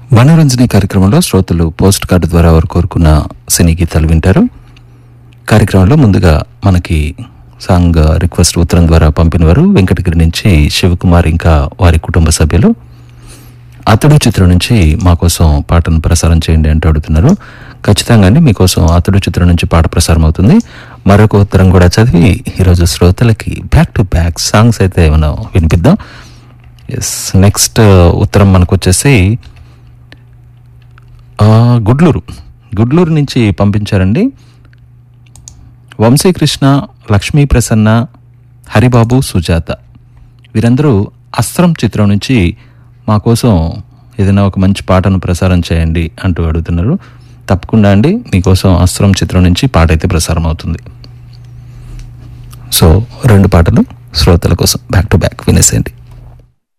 మనోరంజని కార్యక్రమంలో శ్రోతలు పోస్ట్ కార్డు ద్వారా వారు కోరుకున్న సినీ గీతాలు వింటారు కార్యక్రమంలో ముందుగా మనకి సాంగ్ రిక్వెస్ట్ ఉత్తరం ద్వారా పంపినవారు వెంకటగిరి నుంచి శివకుమార్ ఇంకా వారి కుటుంబ సభ్యులు అతడు చిత్రం నుంచి మా కోసం పాటను ప్రసారం చేయండి అంటూ అడుగుతున్నారు ఖచ్చితంగానే మీకోసం అతడు చిత్రం నుంచి పాట ప్రసారం అవుతుంది మరొక ఉత్తరం కూడా చదివి ఈరోజు శ్రోతలకి బ్యాక్ టు బ్యాక్ సాంగ్స్ అయితే మనం వినిపిద్దాం ఎస్ నెక్స్ట్ ఉత్తరం మనకు వచ్చేసి ఆ, గుడ్లూరు గుడ్లూరు నుంచి పంపించారండి వంశీకృష్ణ లక్ష్మీ ప్రసన్న హరిబాబు సుజాత వీరందరూ అస్త్రం చిత్రం నుంచి మా కోసం ఏదైనా ఒక మంచి పాటను ప్రసారం చేయండి అంటూ అడుగుతున్నారు తప్పకుండా అండి మీకోసం అస్త్రం చిత్రం నుంచి పాట అయితే ప్రసారం అవుతుంది సో రెండు పాటలు శ్రోతల కోసం బ్యాక్ టు బ్యాక్ వినేసేయండి